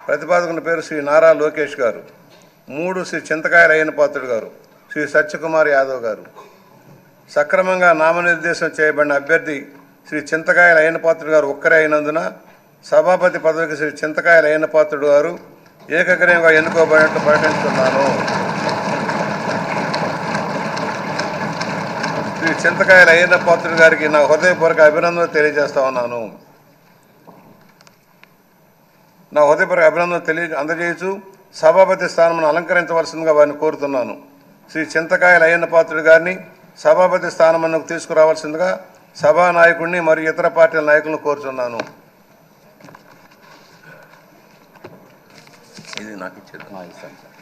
ప్రతిపాదకుని పేరు శ్రీ నారా లోకేష్ గారు మూడు శ్రీ చింతకాయల అయ్యనపాత్రుడు గారు శ్రీ సత్యకుమార్ యాదవ్ గారు సక్రమంగా నామనిర్దేశం చేయబడిన అభ్యర్థి శ్రీ చింతకాయల అయ్యనపాత్రుడు గారు ఒక్కరే అయినందున సభాపతి పదవికి శ్రీ చింతకాయల అయ్యనపాత్రుడు గారు ఏకగ్రీవంగా ఎన్నుకోబడినట్లు ప్రకటిస్తున్నాను శ్రీ చింతకాయల అయ్యనపాత్రుడు గారికి నా హృదయపూర్వక అభినందనలు తెలియజేస్తా ఉన్నాను నా హృదయపూర్వక అభినందనలు తెలియ అందజేయచ్చు సభాపతి స్థానం అలంకరించవలసిందిగా వారిని కోరుతున్నాను శ్రీ చింతకాయల అయ్యన్న పాత్రుడు గారిని సభాపతి స్థానమునకు తీసుకురావాల్సిందిగా సభా నాయకుడిని మరియు ఇతర పార్టీల నాయకులను కోరుతున్నాను ఇది నాకు ఇచ్చేది ఆ, ఇస్తాను సార్